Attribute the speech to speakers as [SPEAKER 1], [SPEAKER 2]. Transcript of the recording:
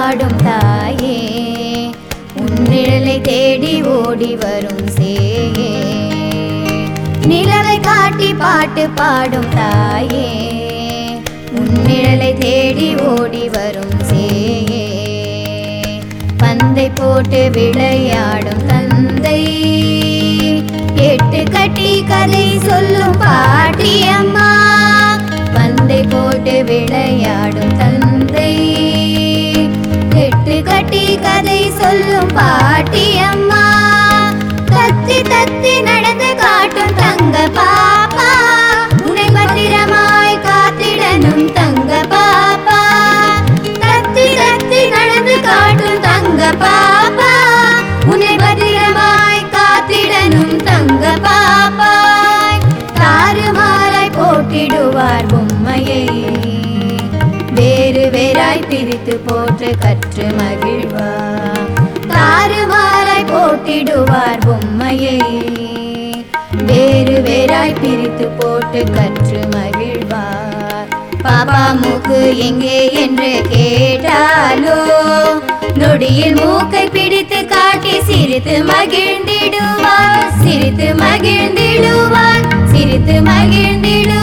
[SPEAKER 1] பாடும் தாயே உன்னிழலை தேடி ஓடி வரும் சேயே நிலவை காட்டி பாட்டு பாடும் தாயே உன்னிழலை தேடி ஓடி வரும் சேயே பந்தை போட்டு விளையாடும் தந்தை எட்டு கட்டி கதை சொல்லும் பாட்டியம்மா பந்தை போட்டு விளையாடும் தந்தை எட்டு கட்டி கதை சொல்லும் பாட்டியம்மா தத்தி தத்தி நடந்து காட்டும் தங்க பாப்பா உன்னை பத்திரமாய் காத்திடணும் தங்க பாப்பா தத்தி தத்தி நடந்து காட்டும் தங்க பாப்பா உன்னை பத்திரமாய் காத்திடணும் தங்க பாப்பாய் தாறுமாறாய் போட்டிடுவார் பொம்மையை வேறு வேறாய் பிரித்து போற்று கற்று மகிழ்வார் தாறுமாறாய் போட்டிடுவார் பொம்மையை வேறு வேறாய் பிரித்து போட்டு கற்று மகிழ்வார் பாப்பா மூக்கு எங்கே என்று கேட்டாலோ நொடியில் மூக்கை பிடித்து காட்டி சிரித்து மகிழ்ந்திடுவார் சிரித்து மகிழ்ந்திடுவார் சிரித்து மகிழ்ந்திடுவார்